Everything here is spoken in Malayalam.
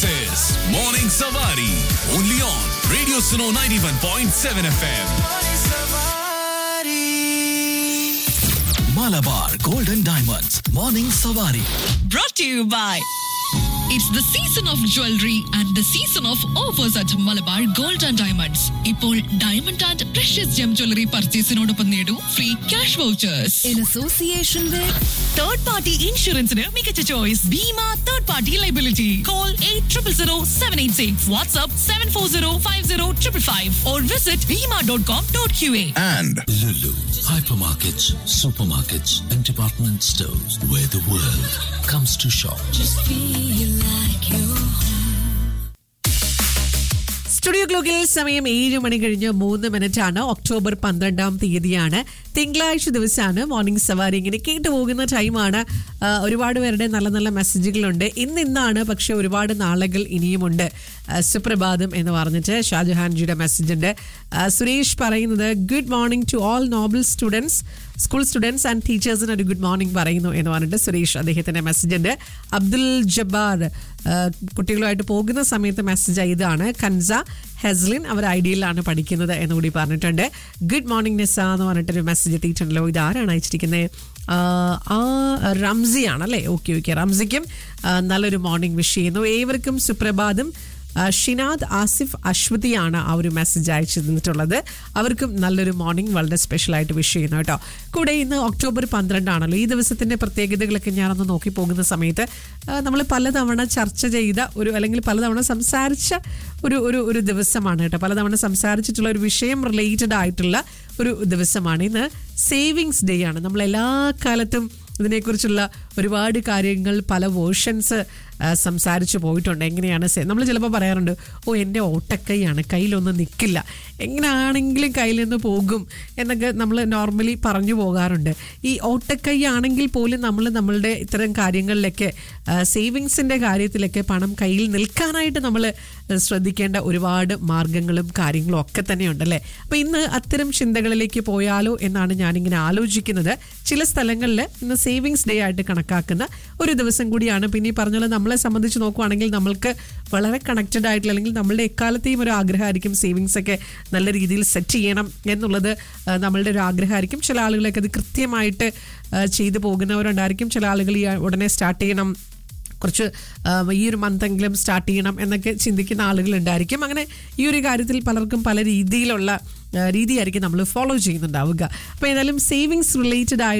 is Morning Savari. Only on Radio Suno 91.7 FM. Malabar Golden Diamonds. Morning Savari. brought to you by It's the season of jewelry and the season of offers at Malabar Gold and Diamonds. ഇപ്പോൾ diamond and precious gem jewellery പർച്ചേസിനോടൊപ്പം നേടൂ free cash vouchers in association with third party ഇൻഷുറൻസിന് മികച്ച choice Bhima third party liability call eight triple zero seven eight six WhatsApp seven four zero five zero triple five or visit Bhima dot com dot Q A And Lulu, hypermarkets, supermarkets, and department stores where the world comes to shop. feel like you studio ക്ലോക്കിൽ സമയം ഏഴ് മണി കഴിഞ്ഞ് മൂന്ന് മിനിറ്റ് ആണ് ഒക്ടോബർ പന്ത്രണ്ടാം തീയതിയാണ് തിങ്കളാഴ്ച ദിവസമാണ് മോർണിംഗ് സവാരി ഇങ്ങനെ കേട്ടു പോകുന്ന ടൈമാണ് ആ, ഒരുപാട് പേരുടെ നല്ല നല്ല മെസ്സേജുകളുണ്ട് ഇന്ന് ഇന്നാണ് പക്ഷെ ഒരുപാട് നാളുകൾ ഇനിയുമുണ്ട് ആ, സുപ്രഭാതം എന്ന് പറഞ്ഞിട്ട് ഷാജഹാൻജിയുടെ മെസ്സേജ് ഉണ്ട് ആ, സുരേഷ് പറയുന്നത് good morning to all noble students school students and ടീച്ചേഴ്സിന് ഒരു ഗുഡ് മോർണിംഗ് പറയുന്നു എന്ന് പറഞ്ഞിട്ട് സുരേഷ് അദ്ദേഹത്തിന്റെ മെസ്സേജ് ഉണ്ട് അബ്ദുൽ ജബ്ബാർ ആ, കുട്ടികളുമായിട്ട് പോകുന്ന സമയത്ത് മെസ്സേജ് ഇതാണ് കൻസ ഹെസ്ലിൻ അവർ ഐഡിയയിലാണ് പഠിക്കുന്നത് എന്ന് കൂടി പറഞ്ഞിട്ടുണ്ട് ഗുഡ് മോർണിംഗ് നിസ എന്ന് പറഞ്ഞിട്ടൊരു മെസ്സേജ് എത്തിയിട്ടുണ്ടല്ലോ ഇത് ആരാണ് അയച്ചിരിക്കുന്നത് ആ, ആ റംസിയാണ് അല്ലേ ഓക്കെ ഓക്കെ റംസിക്കും ആ, നല്ലൊരു മോർണിംഗ് വിഷ് ചെയ്യുന്നു ഏവർക്കും സുപ്രഭാതം ആ, ഷിനാദ് ആസിഫ് അശ്വതിയാണ് ആ ഒരു മെസ്സേജ് അയച്ചു തന്നിട്ടുള്ളത് അവർക്കും നല്ലൊരു മോർണിംഗ് വളരെ സ്പെഷ്യലായിട്ട് വിഷ് ചെയ്യുന്നു കേട്ടോ കൂടെ ഇന്ന് ഒക്ടോബർ പന്ത്രണ്ടാണല്ലോ ഈ ദിവസത്തിന്റെ പ്രത്യേകതകളൊക്കെ ഞാനൊന്ന് നോക്കി പോകുന്ന സമയത്ത് നമ്മൾ പലതവണ ചർച്ച ചെയ്ത ഒരു അല്ലെങ്കിൽ പലതവണ സംസാരിച്ച ഒരു ഒരു ഒരു ദിവസമാണ് കേട്ടോ പലതവണ സംസാരിച്ചിട്ടുള്ള ഒരു വിഷയം റിലേറ്റഡ് ആയിട്ടുള്ള ഒരു ദിവസമാണ് ഇന്ന് സേവിങ്സ് ഡേ ആണ് നമ്മൾ എല്ലാ കാലത്തും ഇതിനെക്കുറിച്ചുള്ള ഒരുപാട് കാര്യങ്ങൾ പല വേർഷൻസ് സംസാരിച്ചു പോയിട്ടുണ്ട് എങ്ങനെയാണ് നമ്മൾ ചിലപ്പോൾ പറയാറുണ്ട് ഓ എൻ്റെ ഓട്ടക്കൈയാണ് കയ്യിലൊന്നും നിൽക്കില്ല എങ്ങനെയാണെങ്കിലും കയ്യിൽ നിന്ന് പോകും എന്നൊക്കെ നമ്മൾ നോർമലി പറഞ്ഞു പോകാറുണ്ട് ഈ ഓട്ടക്കൈ ആണെങ്കിൽ പോലും നമ്മൾ നമ്മളുടെ ഇത്തരം കാര്യങ്ങളിലൊക്കെ സേവിങ്സിൻ്റെ കാര്യത്തിലൊക്കെ പണം കയ്യിൽ നിൽക്കാനായിട്ട് നമ്മൾ ശ്രദ്ധിക്കേണ്ട ഒരുപാട് മാർഗങ്ങളും കാര്യങ്ങളും ഒക്കെ തന്നെയുണ്ട് അല്ലേ അപ്പോൾ ഇന്ന് അത്തരം ചിന്തകളിലേക്ക് പോയാലോ എന്നാണ് ഞാനിങ്ങനെ ആലോചിക്കുന്നത് ചില സ്ഥലങ്ങളിൽ ഇന്ന് സേവിങ്സ് ഡേ ആയിട്ട് കണക്കാക്കുന്ന ഒരു ദിവസം കൂടിയാണ് പിന്നെ ഈ പറഞ്ഞ പോലെ നമ്മളെ സംബന്ധിച്ച് നോക്കുവാണെങ്കിൽ നമ്മൾക്ക് വളരെ കണക്റ്റഡ് ആയിട്ടുള്ള അല്ലെങ്കിൽ നമ്മളുടെ എക്കാലത്തെയും ഒരു ആഗ്രഹമായിരിക്കും സേവിങ്സ് ഒക്കെ നല്ല രീതിയിൽ സെറ്റ് ചെയ്യണം എന്നുള്ളത് ആ, നമ്മളുടെ ഒരു ആഗ്രഹമായിരിക്കും ചില ആളുകളൊക്കെ അത് കൃത്യമായിട്ട് ആ, ചെയ്തു പോകുന്നവരുണ്ടായിരിക്കും ചില ആളുകൾ ഈ ഉടനെ സ്റ്റാർട്ട് ചെയ്യണം കുറച്ച് ആ, ഈ ഒരു മന്തെങ്കിലും സ്റ്റാർട്ട് ചെയ്യണം എന്നൊക്കെ ചിന്തിക്കുന്ന ആളുകളുണ്ടായിരിക്കും അങ്ങനെ ഈ ഒരു കാര്യത്തിൽ പലർക്കും പല രീതിയിലുള്ള ആ, രീതിയായിരിക്കും നമ്മൾ ഫോളോ ചെയ്യുന്നുണ്ടാവുക അപ്പോൾ ഏതായാലും സേവിങ്സ് റിലേറ്റഡ് ആയിട്ട്